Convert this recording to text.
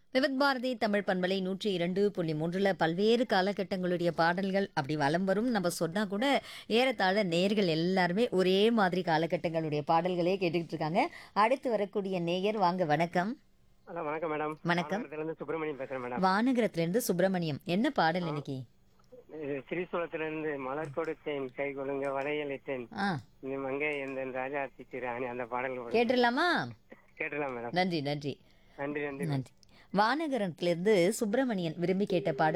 விவித் பாரதி தமிழ் பண்பலை நூற்றி இரண்டு புள்ளி மூன்றுல பல்வேறு காலகட்டங்களுடைய பாடல்கள் அப்படி வலம் வரும் நம்ம சொன்னா கூட ஏறத்தாழ நேயர்கள் எல்லாருமே ஒரே மாதிரி காலகட்டங்களுடைய பாடல்களே கேட்டுக்கிட்டு இருக்காங்க அடுத்து வரக்கூடிய நேயர் வாங்க வணக்கம் ஹலோ வணக்கம் மேடம் வணக்கம். இருந்து சுப்பிரமணியம் பேசுறேன் மேடம் வானகரத்துல இருந்து சுப்பிரமணியம் என்ன பாடல் இன்னைக்கு இது ஸ்ரீசூலத்துல இருந்து மலர் கொடுத்தேன் கை கொழுங்க வளையலிட்டேன் ஆ இந்த மங்கை எந்த ராஜா ராணி அந்த பாடல் ஒரு- கேட்டுடலாமா கேட்டலாம் மேடம் நன்றி நன்றி நன்றி நன்றி நன்றி வானகரத்துல இருந்து சுப்பிரமணியன் விரும்பி கேட்ட பாடல்